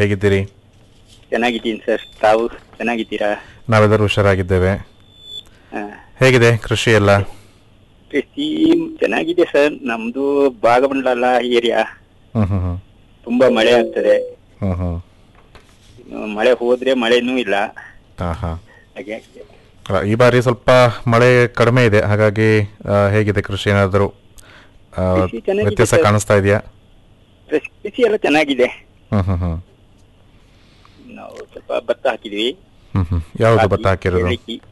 ಹೇಗಿದ್ದೀರಿ ಚೆನ್ನಾಗಿದ್ದೀನಿ ಸರ್ ತಾವು ಚೆನ್ನಾಗಿದ್ದೀರಾ ನಾವೆಲ್ಲರೂ ಹುಷಾರಾಗಿದ್ದೇವೆ ಆ, ಹೇಗಿದೆ ಕೃಷಿ ಎಲ್ಲ ಕೃಷಿ ಚೆನ್ನಾಗಿದೆ ಸರ್ ನಮ್ದು ಭಾಗಮಂಡಲ ಏರಿಯಾ ಹ್ಮ್ ಹ್ಮ್ ಹ್ಮ್ ತುಂಬಾ ಮಳೆ ಆಗ್ತದೆ ಹ್ಮ್ ಹ್ಮ್ ಇನ್ನು ಮಳೆ ಹೋದ್ರೆ ಮಳೆನೂ ಇಲ್ಲ ಹಾ ಹಾ ಹಾಗೆ ಅಲ್ಲ, ಈ ಬಾರಿ ಸ್ವಲ್ಪ ಮಳೆ ಕಡಿಮೆ ಇದೆ ಹಾಗಾಗಿ ಆ, ಹೇಗಿದೆ ಕೃಷಿ ಏನಾದರೂ ಆ, ಕೃಷಿ ಚೆನ್ನಾಗಿದೆ ವ್ಯತ್ಯಾಸ ಸರ್. ಕಾಣಿಸ್ತಾ ಇದೆಯಾ ಕೃಷಿ ಕೃಷಿ ಎಲ್ಲ ಚೆನ್ನಾಗಿದೆ ಹ್ಮ್ ಹ್ಮ್ ಹ್ಮ್ ನಾವು ಸ್ವಲ್ಪ ಭತ್ತ ಹಾಕಿದ್ವಿ ಹ್ಮ್ ಹ್ಮ್ ಯಾವುದು ಭತ್ತ ಹಾಕಿರೋದು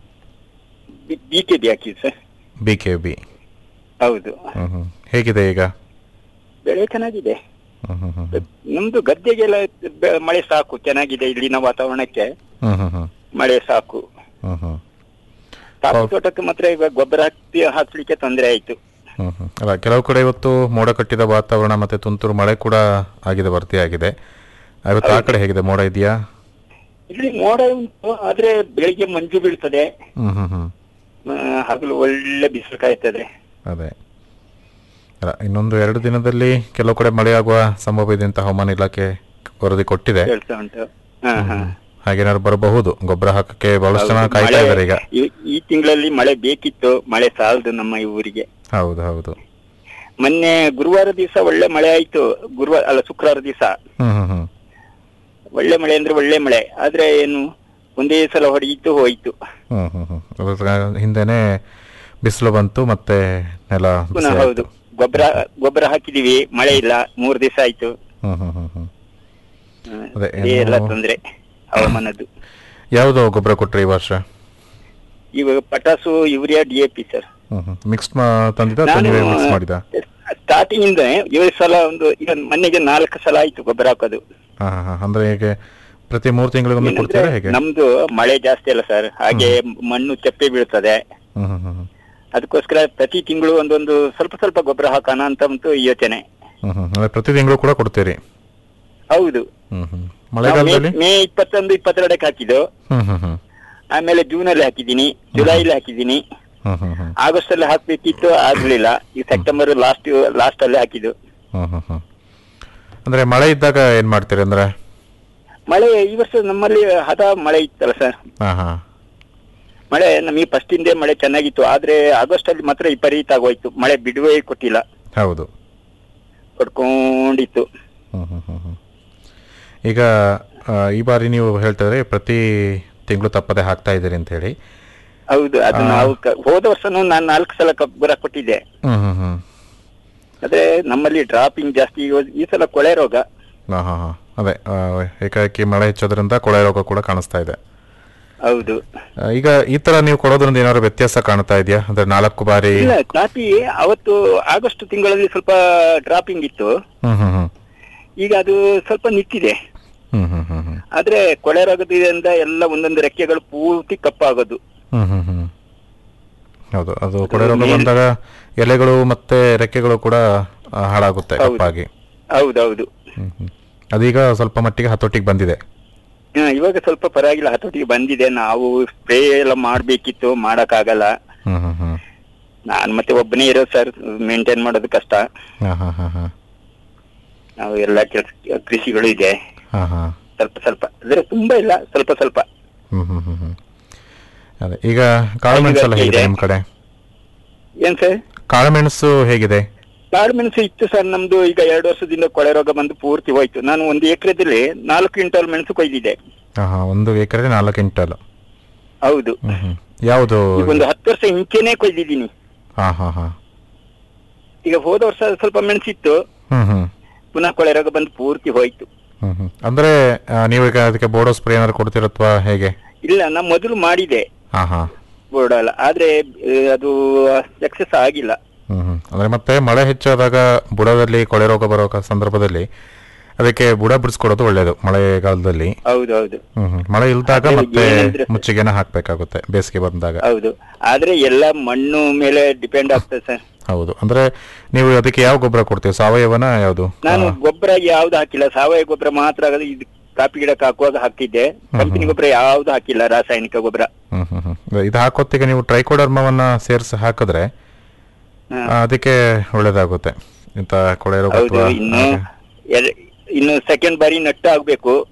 ಬಿ ಕೆ ಬಿ ಹಾಕಿದ್ವಿ ಸರ್ ಬಿ ಕೆ ಬಿ ಹೌದು ಹ್ಮ್ ಹ್ಮ್ ಹೇಗಿದೆ ಈಗ ಬೆಳೆ ಚೆನ್ನಾಗಿದೆ ಹ್ಮ್ ಹ್ಮ್ ಹ್ಮ್ ಹ್ಮ್. ನಮ್ದು ಗದ್ದೆಗೆಲ್ಲ ಬೆ- ಮಳೆ ಸಾಕು ಚೆನ್ನಾಗಿದೆ ಇಲ್ಲಿನ ವಾತಾವರಣಕ್ಕೆ ಹ್ಮ್ ಹ್ಮ್ ಹ್ಮ್ ಮಳೆ ಸಾಕು ಹ್ಮ್ ಹ್ಮ್ ಕಾಫಿ ಹೌದು. ತೋಟಕ್ಕೆ ಮಾತ್ರ ಇವಾಗ ಗೊಬ್ಬರ ಹಾಕಿ ಹಾಕ್ಲಿಕ್ಕೆ ತೊಂದರೆ ಆಯ್ತು ಹ್ಮ್ ಹ್ಮ್. ಅಲ್ಲ ಕೆಲವು ಕಡೆ ಇವತ್ತು ಮೋಡ ಕಟ್ಟಿದ ವಾತಾವರಣ ಮತ್ತೆ ತುಂತುರು ಮಳೆ ಕೂಡ ಆಗಿದೆ ಭರ್ತಿ ಆಗಿದೆ ಇವತ್ತು ಆ ಕಡೆ ಹೇಗಿದೆ ಮೋಡ ಇದೆಯಾ ಇಲ್ಲಿ ಮೋಡ ಉಂಟು ಆದ್ರೆ ಬೆಳಿಗ್ಗೆ ಮಂಜು ಬೀಳ್ತದೆ ಹ್ಮ್ ಹ್ಮ್ ಹ್ಮ್ ಆ, ಹಗಲು ಒಳ್ಳೆ ಬಿಸಿಲು ಕಾಯ್ತದೆ ಅದೇ ಅಲ್ಲ ಇನ್ನೊಂದು ಎರಡು ದಿನದಲ್ಲಿ ಕೆಲವು ಕಡೆ ಮಳೆಯಾಗುವ ಸಂಭವ ಇದೆ ಅಂತ ಹವಾಮಾನ ಇಲಾಖೆ ವರದಿ ಕೊಟ್ಟಿದೆ ಹೇಳ್ತಾ ಉಂಟು ಹಾ ಹಾ ಹಾಗೇನಾದ್ರು ಬರಬಹುದು ಗೊಬ್ಬರ ಹಾಕಕ್ಕೆ ಬಹಳಷ್ಟು ಜನ ಹೌದು, ಕಾಯ್ತಾ ಮಳೆ- ಇದ್ದಾರೆ ಈಗ ಈ- ಈ ತಿಂಗಳಲ್ಲಿ ಮಳೆ ಬೇಕಿತ್ತು ಮಳೆ ಸಾಲದು ನಮ್ಮ ಈ ಊರಿಗೆ ಹೌದು ಹೌದು ಮೊನ್ನೆ ಗುರುವಾರ ದಿವಸ ಒಳ್ಳೆ ಮಳೆ ಆಯ್ತು ಗುರುವಾರ ಅಲ್ಲ ಶುಕ್ರವಾರ ದಿವಸ ಹ್ಮ್ ಹ್ಮ್ ಹ್ಮ್ ಒಳ್ಳೆ ಮಳೆ ಅಂದ್ರೆ ಒಳ್ಳೆ ಮಳೆ ಆದ್ರೆ ಏನು ಒಂದೇ ಸಲ ಹೊಡೆಯಿತು ಹೋಯ್ತು ಹ್ಮ್ ಹ್ಮ್ ಹ್ಮ್ ಅದ್ರ ಹಿಂದೆನೆ ಬಿಸಿಲು ಬಂತು ಮತ್ತೆ ನೆಲ ಬಿಸಿ ಪುನಃ ಆಯ್ತು. ಹೌದು ಗೊಬ್ಬರ ಗೊಬ್ಬರ ಹಾಕಿದೀವಿ ಮಳೆ ಇಲ್ಲ ಮೂರ್ ದಿವಸ ಆಯ್ತು ಹ್ಮ್ ಹ್ಮ್ ಹ್ಮ್ ಹ್ಮ್ ಹ್ಮ್. ಅದೇ, ಅದೇ ಎಲ್ಲ ಏನು- ತೊಂದ್ರೆ ಹವಾಮಾನದ್ದು ಯಾವುದು ಗೊಬ್ಬರ ಕೊಟ್ರಿ ಈ ವರ್ಷ ಇವಾಗ potash urea D A P sir ಹ್ಮ್ ಹ್ಮ್ ಮಿಕ್ಸ್ ತಂದಿದ ಅಥವಾ ನೀವೇ ಮಿಕ್ಸ್ ಮಾಡಿದ ಸ್ಟಾರ್ಟಿಂಗ್ ಇಂದ ಏಳು ಸಲ ಒಂದು ಈಗ ಮೊನ್ನೆಗೆ ನಾಲ್ಕು ಸಲ ಆಯ್ತು ಗೊಬ್ಬರ ಹಾಕೋದು ಹಾ ಹಾ ಹಾ ಅಂದ್ರೆ ಹೇಗೆ ಪ್ರತಿ ಮೂರು ತಿಂಗಳಿಗೊಮ್ಮೆ ಏನಂದ್ರೆ ಕೊಡ್ತೀರಾ ಹೇಗೆ ನಮ್ದು ಮಳೆ ಜಾಸ್ತಿ ಅಲ್ಲ ಸರ್ ಹಾಗೆ ಮಣ್ಣು ತೆಪ್ಪೆ ಬೀಳ್ತದೆ ಹ್ಮ್ ಹ್ಮ್ ಹ್ಮ್ ಹ್ಮ್ ಅದಕ್ಕೋಸ್ಕರ ಪ್ರತಿ ತಿಂಗಳು ಒಂದೊಂದು ಸ್ವಲ್ಪ ಸ್ವಲ್ಪ ಗೊಬ್ಬರ ಹಾಕೋಣ ಅಂತ ಒಂದು ಯೋಚನೆ ಹ್ಮ್ ಹ್ಮ್ ಅಂದ್ರೆ ಪ್ರತಿ ತಿಂಗಳು ಕೂಡ ಕೊಡ್ತೀರಿ ಹೌದು ಹ್ಮ್ ಹ್ಮ್ ನಾವು ಮಳೆಗಾಲದಲ್ಲಿ ಮೇ- ಮೇ ಇಪ್ಪತ್ತೊಂದು ಇಪ್ಪತ್ತೆರಡಕ್ಕೆ ಹಾಕಿದ್ದು ಹ್ಮ್ ಹ್ಮ್ ಹ್ಮ್ ಆಮೇಲೆ ಜೂನ್ ಅಲ್ಲಿ ಹಾಕಿದ್ದೀನಿ ಜುಲೈಲಿ ಹಾಕಿದ್ದೀನಿ ಹ್ಮ್ ಹ್ಮ್ ಹ್ಮ್ ಆಗಸ್ಟ್ ಅಲ್ಲಿ ಹಾಕ್ಬೇಕಿತ್ತು ಆಗ್ಲಿಲ್ಲ ಈ ಸೆಪ್ಟೆಂಬರ್ ಲಾಸ್ಟ್ ಲಾಸ್ಟ್ ಅಲ್ಲಿ ಹಾಕಿದ್ದು ಹ್ಮ್ ಹ್ಮ್ ಹ್ಮ್ ಅಂದ್ರೆ ಮಳೆ ಇದ್ದಾಗ ಏನ್ ಮಾಡ್ತೀರಿ ಅಂದ್ರೆ ಮಳೆ ಈ ವರ್ಷ ನಮ್ಮಲ್ಲಿ ಹದ ಮಳೆ ಇತ್ತಲ್ಲ ಸರ್ ಹಾ ಹಾ ಮಳೆ ನಮಗೆ ಫಸ್ಟ್ ಇಂದೇ ಮಳೆ ಚೆನ್ನಾಗಿತ್ತು ಆದ್ರೆ ಆಗಸ್ಟ್ ಅಲ್ಲಿ ಮಾತ್ರ ವಿಪರೀತ ಆಗೋಯ್ತು ಮಳೆ ಬಿಡುವೇ ಕೊಟ್ಟಿಲ್ಲ ಹೌದು ಕೊಡ್ಕೊಂಡಿತ್ತು ಹ್ಮ್ ಹ್ಮ್ ಹ್ಮ್ ಹ್ಮ್ ಈಗ ಆ, ಈ ಬಾರಿ ನೀವು ಹೇಳ್ತಿದ್ರೆ ಪ್ರತಿ ತಿಂಗಳು ತಪ್ಪದೆ ಹಾಕ್ತಾ ಇದ್ದೀರಿ ಅಂತ ಹೇಳಿ ಹೌದು ಅದು ಆ. ನಾವು ಕ- ಹೋದ ವರ್ಷನೂ ನಾನು ನಾಲ್ಕು ಸಲ ಗೊಬ್ಬರ ಕೊಟ್ಟಿದ್ದೆ ಹ್ಮ್ ಹ್ಮ್ ಹ್ಮ್ ಆದ್ರೆ ನಮ್ಮಲ್ಲಿ ಡ್ರಾಪಿಂಗ್ ಜಾಸ್ತಿ ಇವ- ಈ ಸಲ ಕೊಳೆ ರೋಗ ಹಾ ಹಾ ಹಾ ಅದೇ ಆ, ಏಕಾಏಕಿ ಮಳೆ ಹೆಚ್ಚೋದ್ರಿಂದ ಕೊಳೆ ರೋಗ ಕೂಡ ಕಾಣಿಸ್ತಾ ಇದೆ ಹೌದು ಆ, ಈಗ ಈ ತರ ನೀವು ಕೊಡೋದ್ರಿಂದ ಏನಾದ್ರು ವ್ಯತ್ಯಾಸ ಕಾಣ್ತಾ ಇದೆಯಾ ಅಂದ್ರೆ ನಾಲ್ಕು ಬಾರಿ ಇಲ್ಲ ಕಾಫಿ ಅವತ್ತು ಆಗಸ್ಟ್ ತಿಂಗಳಲ್ಲಿ ಸ್ವಲ್ಪ ಡ್ರಾಪಿಂಗ್ ಇತ್ತು ಹ್ಮ್ ಹ್ಮ್ ಹ್ಮ್ ಈಗ ಅದು ಸ್ವಲ್ಪ ನಿಂತಿದೆ ಹ್ಮ್ ಹ್ಮ್ ಹ್ಮ್ ಹ್ಮ್ ಆದ್ರೆ ಕೊಳೆ ರೋಗದಿಂದ ಎಲ್ಲ ಒಂದೊಂದು ರೆಕ್ಕೆಗಳು ಪೂರ್ತಿ ಕಪ್ಪಾಗೋದು ಹ್ಮ್ ಹ್ಮ್ ಹ್ಮ್ ಹೌದು ಅದು ಕೊಳೆ ರೋಗ ಮೇಲ್- ಬಂದಾಗ ಎಲೆಗಳು ಮತ್ತೆ ರೆಕ್ಕೆಗಳು ಕೂಡ ಆ, ಹಾಳಾಗುತ್ತೆ ಹೌದು. ಕಪ್ಪಾಗಿ ಹೌದೌದು ಹ್ಮ್ ಹ್ಮ್ ಅದೀಗ ಸ್ವಲ್ಪ ಮಟ್ಟಿಗೆ ಹತೋಟಿಗೆ ಬಂದಿದೆ ಹಾ, ಇವಾಗ ಸ್ವಲ್ಪ ಪರವಾಗಿಲ್ಲ ಹತೋಟಿಗೆ ಬಂದಿದೆ ನಾವು ಸ್ಪ್ರೇ ಎಲ್ಲ ಮಾಡ್ಬೇಕಿತ್ತು ಮಾಡಕ್ಕಾಗಲ್ಲ ಹ್ಮ್ ಹ್ಮ್ ಹ್ಮ್ ನಾನ್ ಮತ್ತೆ ಒಬ್ಬನೇ ಇರೋದು ಸರ್ ಮೇಂಟೈನ್ ಮಾಡೋದು ಕಷ್ಟ ಹಾ ಹಾ ಹಾ ಹಾ ನಾವು ಎಲ್ಲ ಕೆಲಸ ಕೃಷಿಗಳು ಇದೆ ಹಾ ಹಾ ಸ್ವಲ್ಪ ಸ್ವಲ್ಪ ಅಂದ್ರೆ ತುಂಬಾ ಇಲ್ಲ ಸ್ವಲ್ಪ ಸ್ವಲ್ಪ ಹ್ಮ್ ಹ್ಮ್ ಹ್ಮ್ ಹ್ಮ್ ಅದೇ ಈಗ ಕಾಳುಮೆಣಸು ಎಲ್ಲ ಹೇಗಿದೆ ಇದೆ. ನಿಮ್ ಕಡೆ ಏನ್ ಸರ್ ಕಾಳುಮೆಣಸು ಹೇಗಿದೆ ಕಾಳು ಮೆಣಸು ಇತ್ತು ಸರ್ ನಮ್ದು ಈಗ ಎರಡು ವರ್ಷದಿಂದ ಕೊಳೆ ರೋಗ ಬಂದು ಪೂರ್ತಿ ಹೋಯ್ತು ನಾನು ಒಂದು ಎಕರೆದಲ್ಲಿ ನಾಲ್ಕು ಕ್ವಿಂಟಲ್ ಮೆಣಸು ಕೊಯ್ದಿದ್ದೆ ಹಾ ಹಾ ಒಂದು ಎಕರೆ ನಾಲ್ಕು ಕ್ವಿಂಟಲ್ ಹೌದು ಹ್ಮ್ ಹ್ಮ್ ಯಾವುದು ಈಗ ಒಂದು ಹತ್ತು ವರ್ಷ ಹಿಂಚೆನೆ ಕೊಯ್ದಿದ್ದೀನಿ ಹಾ ಹಾ ಹಾ ಈಗ ಹೋದ ವರ್ಷ ಸ್ವಲ್ಪ ಮೆಣಸಿತ್ತು ಹ್ಮ್ ಹ್ಮ್ ಪುನಃ ಕೊಳೆ ರೋಗ ಬಂದು ಪೂರ್ತಿ ಹೋಯ್ತು ಹ್ಮ್ ಹ್ಮ್ ಅಂದ್ರೆ ಆ, ನೀವು ಈಗ ಅದಕ್ಕೆ ಬೋಡೋ ಸ್ಪ್ರೇ ಏನಾದ್ರು ಕೊಡ್ತೀರ ಅಥವಾ ಹೇಗೆ ಇಲ್ಲ ನಾ ಮೊದಲು ಮಾಡಿದೆ ಹಾ ಹಾ ಬೋರ್ಡಲ್ಲ ಆದ್ರೆ ಆ, ಅದು ಸಕ್ಸಸ್ ಆಗಿಲ್ಲ ಹ್ಮ್ ಹ್ಮ್ ಅಂದ್ರೆ ಮತ್ತೆ ಮಳೆ ಹೆಚ್ಚಾದಾಗ ಬುಡದಲ್ಲಿ ಕೊಳೆ ರೋಗ ಬರೋ ಕ- ಸಂದರ್ಭದಲ್ಲಿ ಅದಕ್ಕೆ ಬುಡ ಬಿಡಿಸ್ಕೊಡೋದು ಒಳ್ಳೇದು ಮಳೆಗಾಲದಲ್ಲಿ ಹೌದೌದು ಹ್ಮ್ ಹ್ಮ್ ಮಳೆ ಇಲ್ದಾಗ ಅದೇ ಮತ್ತೆ ಏನಂದ್ರೆ ಸರ್- ಮುಚ್ಚಿಗೆನ ಹಾಕ್ಬೇಕಾಗುತ್ತೆ ಬೇಸಿಗೆ ಬಂದಾಗ ಹೌದು ಆದ್ರೆ ಎಲ್ಲ ಮಣ್ಣು ಮೇಲೆ ಡಿಪೆಂಡ್ ಆಗ್ತದೆ ಸರ್ ಹೌದು ಅಂದ್ರೆ ನೀವು ಅದಕ್ಕೆ ಯಾವ ಗೊಬ್ಬರ ಕೊಡ್ತೀವಿ ಸಾವಯವನ ಯಾವುದು ನಾನು ಗೊಬ್ಬರ ಯಾವ್ದು ಹಾಕಿಲ್ಲ ಸಾವಯವ ಗೊಬ್ಬರ ಮಾತ್ರ ಆಗೋದು ಇದು ಕಾಫಿ ಗಿಡಕ್ಕೆ ಹಾಕುವಾಗ ಹಾಕಿದ್ದೆ ಕಂಪನಿ ಗೊಬ್ಬರ ಯಾವ್ದು ಹಾಕಿಲ್ಲ ರಾಸಾಯನಿಕ ಗೊಬ್ಬರ ಹ್ಮ್ ಹ್ಮ್ ಹ್ಮ್ ಇದು ಹಾಕೋತ್ತಿಗೆ ನೀವು ಟ್ರೈಕೋಡರ್ಮವನ್ನ ಸೇರಿಸಿ ಹಾಕಿದ್ರೆ ಹಾ. ಆ, ಅದಕ್ಕೆ ಒಳ್ಳೇದಾಗುತ್ತೆ ಇಂತ ಕೊಳೆ ರೋಗ ಹೌದು ಅಥವಾ ಇನ್ನು ಹಾಗೆ. ಎಲ್- ಇನ್ನು ಸೆಕೆಂಡ್ ಬಾರಿ ನಟ್ಟು ಆಗ್ಬೇಕು